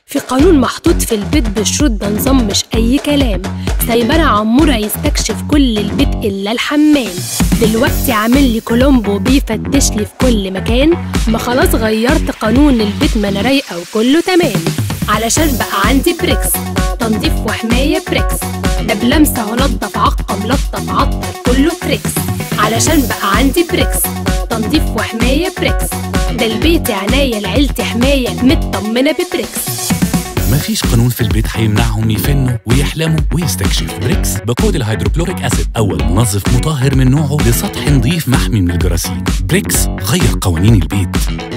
في قانون محطوط في البيت بشروط ده نظام مش أي كلام سايبانا عمورة يستكشف كل البيت إلا الحمام دلوقتي عامل لي كولومبو بيفتش لي في كل مكان ما خلاص غيرت قانون البيت ما أنا رايقة وكله تمام علشان بقى عندي بريكس تنظيف وحماية بريكس ده بلمسة ونضف عقم لطف عطر كله تريكس علشان بقى عندي بريكس تنظيف وحماية بريكس ده البيت عناية لعيلتي حماية مطمنة ببريكس مفيش قانون في البيت هيمنعهم يفنوا ويحلموا ويستكشفوا بريكس بكود الهيدروكلوريك اسيد اول منظف مطهر من نوعه لسطح نظيف محمي من الجراثيم بريكس غير قوانين البيت